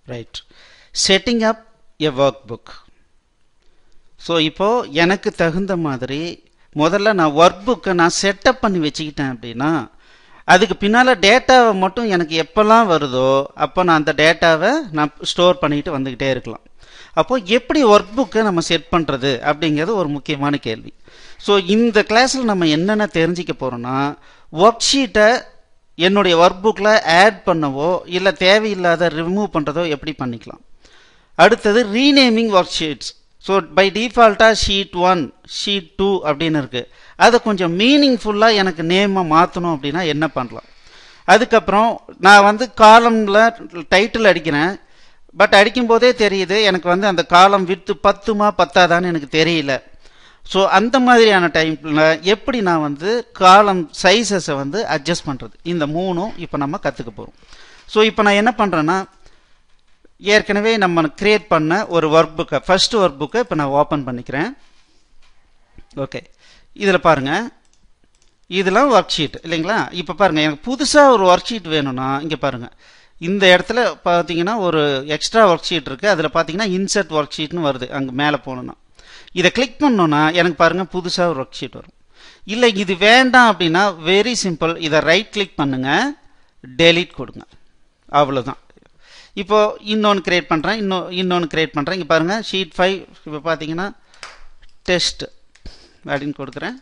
right setting up a workbook so இப்போது எனக்கு தகுந்த மாதிரி முதல்ல நான் ஒர்க் புக்கை நான் செட்டப் பண்ணி வச்சுக்கிட்டேன் அப்படின்னா அதுக்கு பின்னால் டேட்டாவை மட்டும் எனக்கு எப்போல்லாம் வருதோ அப்போ நான் அந்த டேட்டாவை நான் ஸ்டோர் பண்ணிட்டு வந்துக்கிட்டே இருக்கலாம் அப்போ எப்படி ஒர்க் புக்கை நம்ம செட் பண்ணுறது அப்படிங்கிறது ஒரு முக்கியமான கேள்வி ஸோ இந்த கிளாஸில் நம்ம என்னென்ன தெரிஞ்சிக்க போகிறோன்னா ஒர்க் ஷீட்டை என்னுடைய ஒர்க் புக்கில் ஆட் பண்ணவோ இல்லை தேவையில்லாத ரிமூவ் பண்ணுறதோ எப்படி பண்ணிக்கலாம் அடுத்தது renaming worksheets so by டிஃபால்ட்டாக ஷீட் ஒன் ஷீட் டூ அப்படின்னு இருக்குது அதை கொஞ்சம் மீனிங்ஃபுல்லாக எனக்கு நேமை மாற்றணும் அப்படின்னா என்ன பண்ணலாம் அதுக்கப்புறம் நான் வந்து காலமில் டைட்டில் அடிக்கிறேன் பட் அடிக்கும்போதே தெரியுது எனக்கு வந்து அந்த காலம் விட்டு பத்துமா பத்தாதான்னு எனக்கு தெரியல ஸோ அந்த மாதிரியான டைமில் எப்படி நான் வந்து காலம் சைஸஸை வந்து அட்ஜஸ்ட் பண்ணுறது இந்த மூணும் இப்போ நம்ம கற்றுக்க போகிறோம் ஸோ இப்போ நான் என்ன பண்ணுறேன்னா ஏற்கனவே நம்ம கிரியேட் பண்ண ஒரு ஒர்க் புக்கை ஃபர்ஸ்ட் ஒர்க் புக்கை இப்போ நான் ஓப்பன் பண்ணிக்கிறேன் ஓகே இதில் பாருங்கள் இதெல்லாம் ஒர்க் ஷீட் இல்லைங்களா இப்போ பாருங்கள் எனக்கு புதுசாக ஒரு ஒர்க் ஷீட் வேணும்னா இங்கே பாருங்கள் இந்த இடத்துல பார்த்தீங்கன்னா ஒரு எக்ஸ்ட்ரா ஒர்க் ஷீட் இருக்குது அதில் பார்த்தீங்கன்னா இன்சர்ட் ஒர்க் ஷீட்னு வருது அங்கே மேலே போகணுன்னா இதை கிளிக் பண்ணோன்னா எனக்கு பாருங்கள் புதுசாக ஒரு ஒர்க் ஷீட் வரும் இல்லை இது வேண்டாம் அப்படின்னா வெரி சிம்பிள் இதை ரைட் கிளிக் பண்ணுங்கள் டெலிட் கொடுங்க அவ்வளோதான் இப்போ இன்னொன்று கிரியேட் பண்ணுறேன் இன்னும் இன்னொன்று கிரியேட் பண்ணுறேன் இங்கே பாருங்கள் ஷீட் ஃபைவ் இப்போ பார்த்தீங்கன்னா டெஸ்ட் அப்படின்னு கொடுக்குறேன்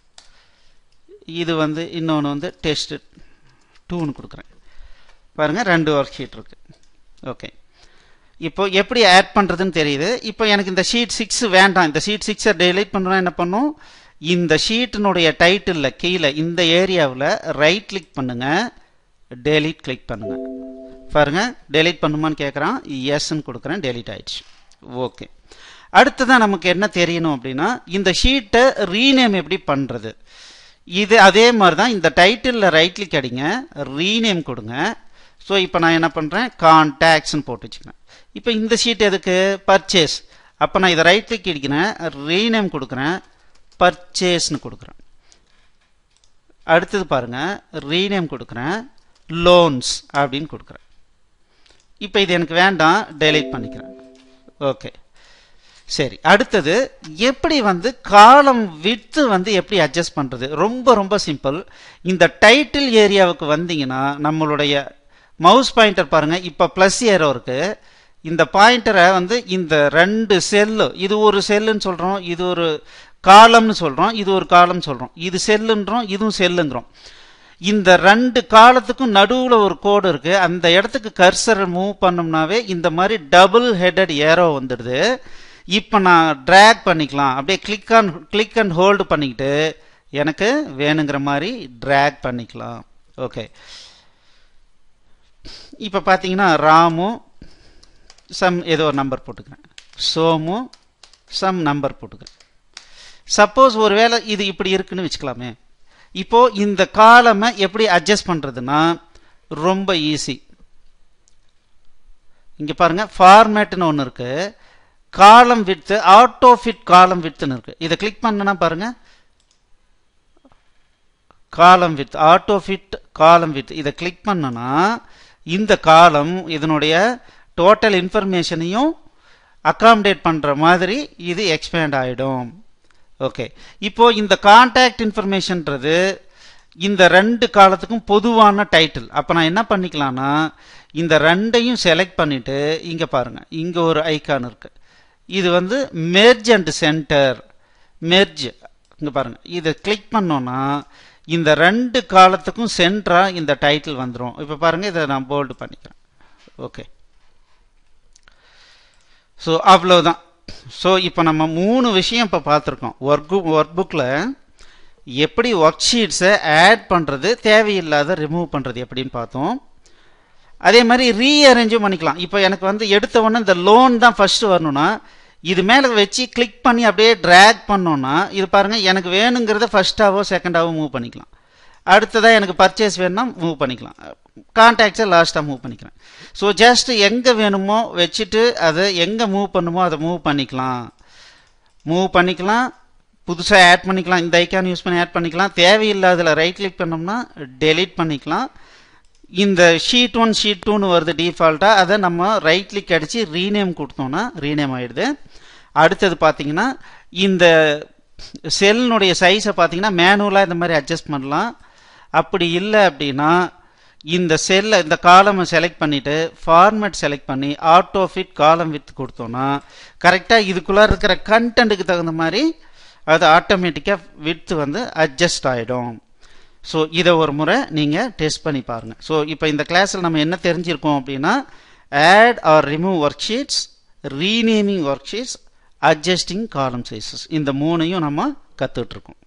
இது வந்து இன்னொன்று வந்து டெஸ்ட் டூன்னு கொடுக்குறேன் பாருங்கள் ரெண்டு ஒர்க் ஷீட் இருக்குது ஓகே இப்போ எப்படி ஆட் பண்ணுறதுன்னு தெரியுது இப்போ எனக்கு இந்த ஷீட் சிக்ஸ் வேண்டாம் இந்த ஷீட் சிக்ஸை டெலிட் பண்ணுறோம் என்ன பண்ணும் இந்த ஷீட்டினுடைய டைட்டிலில் கீழே இந்த ஏரியாவில் ரைட் கிளிக் பண்ணுங்கள் டெலிட் கிளிக் பண்ணுங்கள் பாருங்க டெலிட் பண்ணுமான்னு கேட்குறான் எஸ்ன்னு கொடுக்குறேன் டெலிட் ஆயிடுச்சு ஓகே அடுத்ததான் நமக்கு என்ன தெரியணும் அப்படின்னா இந்த ஷீட்டை ரீநேம் எப்படி பண்ணுறது இது அதே மாதிரி தான் இந்த டைட்டிலில் ரைட் கிளிக் அடிங்க ரீநேம் கொடுங்க ஸோ இப்போ நான் என்ன பண்ணுறேன் கான்டாக்ட்ஸ்னு போட்டு வச்சுக்கிறேன் இப்போ இந்த ஷீட் எதுக்கு பர்ச்சேஸ் அப்போ நான் இதை ரைட் கிளிக் அடிக்கிறேன் ரீநேம் கொடுக்குறேன் பர்ச்சேஸ்னு கொடுக்குறேன் அடுத்தது பாருங்கள் ரீநேம் கொடுக்குறேன் லோன்ஸ் அப்படின்னு கொடுக்குறேன் இப்போ இது எனக்கு வேண்டாம் டெலிட் பண்ணிக்கிறேன் ஓகே சரி அடுத்தது எப்படி வந்து காலம் வித்து வந்து எப்படி அட்ஜஸ்ட் பண்ணுறது ரொம்ப ரொம்ப சிம்பிள் இந்த டைட்டில் ஏரியாவுக்கு வந்தீங்கன்னா நம்மளுடைய மவுஸ் பாயிண்டர் பாருங்கள் இப்போ ப்ளஸ் ஏரோ இருக்குது இந்த பாயிண்டரை வந்து இந்த ரெண்டு செல்லு இது ஒரு செல்லுன்னு சொல்கிறோம் இது ஒரு காலம்னு சொல்கிறோம் இது ஒரு காலம் சொல்கிறோம் இது செல்லுன்றோம் இதுவும் செல்லுங்கிறோம் இந்த ரெண்டு காலத்துக்கும் நடுவில் ஒரு கோடு இருக்குது அந்த இடத்துக்கு கர்சரை மூவ் பண்ணோம்னாவே இந்த மாதிரி டபுள் ஹெடட் ஏரோ வந்துடுது இப்போ நான் ட்ராக் பண்ணிக்கலாம் அப்படியே click on click and hold பண்ணிக்கிட்டு எனக்கு வேணுங்கிற மாதிரி ட்ராக் பண்ணிக்கலாம் ஓகே இப்போ பார்த்தீங்கன்னா ராமு சம் ஏதோ ஒரு நம்பர் போட்டுக்கிறேன் சோமு சம் நம்பர் போட்டுக்கிறேன் சப்போஸ் ஒரு வேளை இது இப்படி இருக்குன்னு வச்சுக்கலாமே இப்போ இந்த காலமை எப்படி அட்ஜஸ்ட் பண்ணுறதுன்னா ரொம்ப ஈஸி இங்கே பாருங்க ஃபார்மேட்னு ஒன்று இருக்கு காலம் வித்து ஆட்டோ ஃபிட் காலம் வித்துன்னு இருக்கு இதை கிளிக் பண்ணனா பாருங்க column with auto fit column with இதை கிளிக் பண்ணனா இந்த காலம் இதனுடைய டோட்டல் இன்ஃபர்மேஷனையும் அக்காமடேட் பண்ணுற மாதிரி இது எக்ஸ்பேண்ட் ஆகிடும் ஓகே இப்போ இந்த கான்டாக்ட் இன்ஃபர்மேஷன்ன்றது இந்த ரெண்டு காலத்துக்கும் பொதுவான டைட்டில் அப்போ நான் என்ன பண்ணிக்கலாம்னா இந்த ரெண்டையும் செலக்ட் பண்ணிட்டு இங்கே பாருங்க இங்கே ஒரு ஐக்கான் இருக்கு இது வந்து மெர்ஜ் அண்ட் சென்டர் மெர்ஜ் இங்கே பாருங்க இதை கிளிக் பண்ணோன்னா இந்த ரெண்டு காலத்துக்கும் சென்டராக இந்த டைட்டில் வந்துடும் இப்போ பாருங்க இதை நான் போல்டு பண்ணிக்கிறேன் ஓகே ஸோ அவ்வளோதான் ஸோ இப்போ நம்ம மூணு விஷயம் இப்போ பார்த்துருக்கோம் ஒர்க் ஒர்க் புக்கில் எப்படி ஒர்க் ஷீட்ஸை ஆட் பண்ணுறது தேவையில்லாத ரிமூவ் பண்ணுறது எப்படின்னு பார்த்தோம் அதே மாதிரி ரீஅரேஞ்சும் பண்ணிக்கலாம் இப்போ எனக்கு வந்து எடுத்த உடனே இந்த லோன் தான் ஃபர்ஸ்ட் வரணும்னா இது மேலே வச்சு கிளிக் பண்ணி அப்படியே ட்ராக் பண்ணோன்னா இது பாருங்கள் எனக்கு வேணுங்கிறத ஃபர்ஸ்டாவோ செகண்டாவோ மூவ் பண்ணிக்கலாம் அடுத்ததாக எனக்கு பர்ச்சேஸ் வேணும்னா மூவ் பண்ணிக்கலாம் கான்டாக்ட்ஸை லாஸ்ட்டாக மூவ் பண்ணிக்கிறேன் ஸோ ஜஸ்ட் எங்கே வேணுமோ வச்சுட்டு அதை எங்கே மூவ் பண்ணுமோ அதை மூவ் பண்ணிக்கலாம் மூவ் பண்ணிக்கலாம் புதுசாக ஆட் பண்ணிக்கலாம் இந்த ஐக்கான் யூஸ் பண்ணி ஆட் பண்ணிக்கலாம் தேவையில்லாததில் ரைட் கிளிக் பண்ணோம்னா டெலீட் பண்ணிக்கலாம் இந்த ஷீட் ஒன் ஷீட் டூன்னு வருது டிஃபால்ட்டாக அதை நம்ம ரைட் கிளிக் அடித்து ரீநேம் கொடுத்தோம்னா ரீநேம் ஆயிடுது அடுத்தது பார்த்தீங்கன்னா இந்த செல்லுடைய சைஸை பார்த்தீங்கன்னா மேனுவலாக இந்த மாதிரி அட்ஜஸ்ட் பண்ணலாம் அப்படி இல்லை அப்படின்னா இந்த செல்லை இந்த காலமை செலக்ட் பண்ணிவிட்டு ஃபார்மேட் செலக்ட் பண்ணி ஆட்டோ ஃபிட் காலம் வித் கொடுத்தோன்னா கரெக்டாக இதுக்குள்ளே இருக்கிற கண்டென்ட்டுக்கு தகுந்த மாதிரி அது ஆட்டோமேட்டிக்காக வித்து வந்து அட்ஜஸ்ட் ஆகிடும் ஸோ இதை ஒரு முறை நீங்கள் டெஸ்ட் பண்ணி பாருங்கள் ஸோ இப்போ இந்த கிளாஸில் நம்ம என்ன தெரிஞ்சிருக்கோம் அப்படின்னா add or remove worksheets renaming worksheets adjusting column sizes இந்த மூணையும் நம்ம கற்றுட்ருக்கோம்